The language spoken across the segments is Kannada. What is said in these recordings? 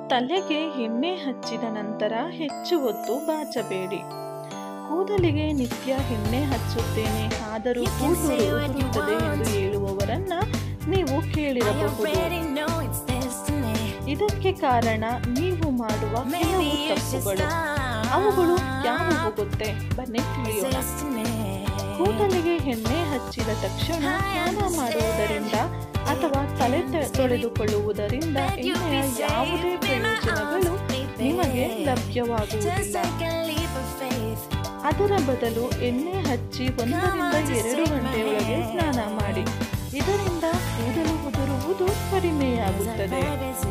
ತಲೆಗೆ ಎಣ್ಣೆ ಹಚ್ಚಿದ ನಂತರ ಹೆಚ್ಚು ಹೊತ್ತು ಬಾಚಬೇಡಿ ಕೂದಲಿಗೆ ನಿತ್ಯ ಎಣ್ಣೆ ಹಚ್ಚುತ್ತೇನೆ ಆದರೂ ಕೂದಲು ಉದುರುತ್ತದೆ ಎಂದು ಹೇಳುವವರನ್ನ ನೀವು ಕೇಳಿರಬಹುದು ಇದಕ್ಕೆ ಕಾರಣ ನೀವು ಮಾಡುವ ಕೆಲವು ತಪ್ಪುಗಳು ಅವುಗಳು ಯಾವುವು ಗೊತ್ತೇ ಬನ್ನಿ ತಿಳಿಯೋಣ ಕೂದಲಿಗೆ ಎಣ್ಣೆ ಹಚ್ಚಿದ ತಕ್ಷಣ ಸ್ನಾನ ಮಾಡುವುದರಿಂದ ಅಥವಾ ತಲೆ ತ- ತೊಳೆದುಕೊಳ್ಳುವುದರಿಂದ ಎಣ್ಣೆಯ ಯಾವುದೇ ಪ್ರಯೋಜನಗಳು ನಿಮಗೆ ಲಭ್ಯವಾಗುವುದಿಲ್ಲ ಅದರ ಬದಲು ಎಣ್ಣೆ ಹಚ್ಚಿ ಒಂದರಿಂದ ಎರಡು ಗಂಟೆಯೊಳಗೆ ಸ್ನಾನ ಮಾಡಿ ಇದರಿಂದ ಕೂದಲು ಉದುರುವುದು ಕಡಿಮೆಯಾಗುತ್ತದೆ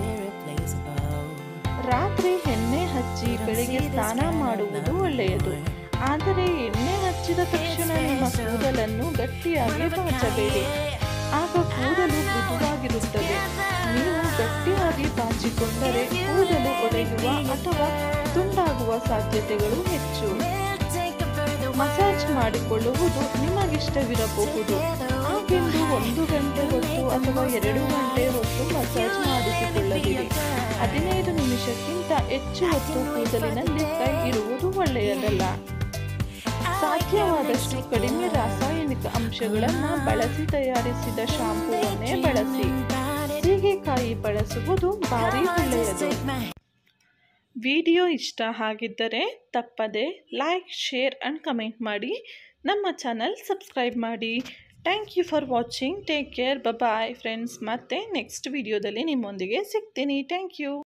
ರಾತ್ರಿ ಎಣ್ಣೆ ಹಚ್ಚಿ ಬೆಳಿಗ್ಗೆ ಸ್ನಾನ ಮಾಡುವುದು ಒಳ್ಳೆಯದು ಆದರೆ ಎಣ್ಣೆ ಹಚ್ಚಿದ ತಕ್ಷಣ ನಿಮ್ಮ ಕೂದಲನ್ನು ಗಟ್ಟಿಯಾಗಿ ಬಾಚಬೇಡಿ ಆಗ ಕೂದಲು ಮೃದುವಾಗಿರುತ್ತದೆ ನೀವು ಗಟ್ಟಿಯಾಗಿ ಬಾಚಿಕೊಂಡರೆ ಕೂದಲು ಒಡೆಯುವ ಅಥವಾ ತುಂಡಾಗುವ ಸಾಧ್ಯತೆಗಳು ಹೆಚ್ಚು ಮಸಾಜ್ ಮಾಡಿಕೊಳ್ಳುವುದು ನಿಮಗಿಷ್ಟವಿರಬಹುದು ಹಾಗೆಂದು ಒಂದು ಗಂಟೆ ಹೊತ್ತು ಅಥವಾ ಎರಡು ಗಂಟೆ ಹೊತ್ತು ಮಸಾಜ್ ಮಾಡಿಸಿಕೊಳ್ಳದಿರಿ ಹದಿನೈದು ನಿಮಿಷಕ್ಕಿಂತ ಹೆಚ್ಚು ಹೊತ್ತು ಕೂದಲಿನಲ್ಲಿ ಕೈ ಇರುವುದು ಒಳ್ಳೆಯದಲ್ಲ ಸಾಧ್ಯವಾದಷ್ಟು ಕಡಿಮೆ ರಾಸಾಯನಿಕ ಅಂಶಗಳನ್ನು ಬಳಸಿ ತಯಾರಿಸಿದ ಶಾಂಪೂವನ್ನೇ ಬಳಸಿ ಸೀಗೆಕಾಯಿ ಬಳಸುವುದು ಭಾರಿ ಒಳ್ಳೆಯದು ವಿಡಿಯೋ ಇಷ್ಟ ಆಗಿದ್ದರೆ ತಪ್ಪದೆ ಲೈಕ್ ಶೇರ್ ಆ್ಯಂಡ್ ಕಮೆಂಟ್ ಮಾಡಿ ನಮ್ಮ ಚಾನಲ್ ಸಬ್ಸ್ಕ್ರೈಬ್ ಮಾಡಿ thank you for watching take care bye friends ಮತ್ತೆ ನೆಕ್ಸ್ಟ್ ವಿಡಿಯೋದಲ್ಲಿ ನಿಮ್ಮೊಂದಿಗೆ ಸಿಗ್ತೀನಿ ಥ್ಯಾಂಕ್ ಯು